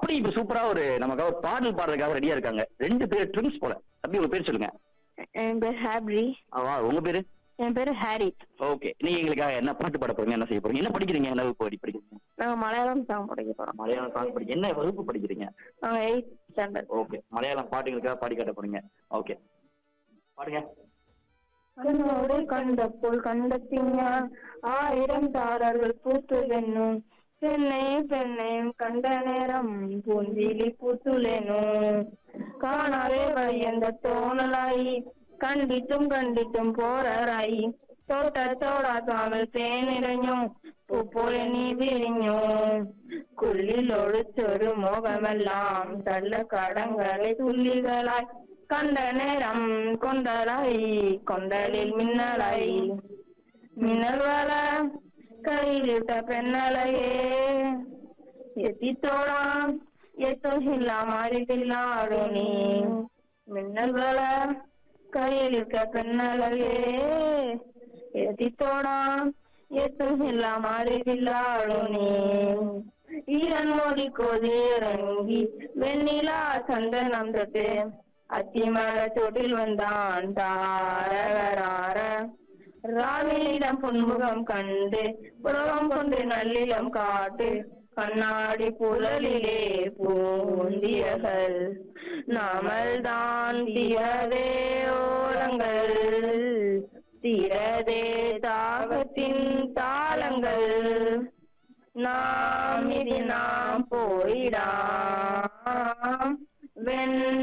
அப்படி இப்ப சூப்பரா ஒரு நமக்காக ஒரு பாடல் பாடுறதுக்காக ரெடியா இருக்காங்க ரெண்டு பேர் ட்வின்ஸ் போல அப்படி உங்க பேர் சொல்லுங்க என் பேர் ஹாப்ரி ஆ, உங்க பேரு என் பேர் ஹாரி ஓகே நீங்க எங்களுக்காக என்ன பாட்டு பாட போறீங்க என்ன செய்ய போறீங்க என்ன படிக்கிறீங்க என்ன வகுப்பு படி- படிக்கிறீங்க நாங்கள் மலையாளம் சாங் படிக்க போகிறோம் மலையாளம் சாங் படிக்க என்ன வகுப்பு படிக்கிறீங்க நாங்கள் எயிட் ஸ்டாண்டர்ட் ஓகே மலையாளம் பாட்டுகளுக்காக பாடி காட்ட போறீங்க ஓகே பாடுங்க கண்ணோடு கண்ட போல் கண்டத்திங்க ஆயிரம் தாரர்கள் பூத்துலென்னும் பெண்ணை பெண்ணையும் கண்ட நேரம் பூஞ்சிலி பூத்துலெனும் காணாவே வழியந்த தோணலாய் கண்டிட்டும் கண்டிட்டும் போறாய் തോട്ടത്തോടാ താമൽ തേനിറഞ്ഞു പൂ പോലെ നീ വിരിഞ്ഞു കുള്ളിൽ ഒളിച്ചൊരു മുഖമെല്ലാം തള്ളക്കടങ്ങളെ തുള്ളികളായി കണ്ട നേരം കൊണ്ടലായി കൊണ്ടലിൽ മിന്നലായി മിന്നൽ വല കയ്യിലിട്ട പെണ്ണലയെ എത്തിത്തോടാം എത്തുന്നില്ല മാറിട്ടില്ലാടു നീ മിന്നൽ വല കയ്യിലിട്ട പെണ്ണലയെ എത്തിത്തോടാം എത്തുന്നില്ല മാറിട്ടില്ലാടു നീ ഈരൻമോടി കൊതിയിറങ്ങി വെണ്ണില ചന്ദനം തൊട്ട് അത്തിമല ചോട്ടിൽ വந்தான் താരകരാര ராவிலிடம் புன்முகம் கண்டு புறவம் கொண்டு நல்லிலம் காட்டு கண்ணாடி புலலிலே பூந்தியகள் நாமல் தான் தீரதே ஓரங்கள் தீரதே தாகத்தின் தாளங்கள் நாம் இது நாம் போயிடாம் வெண்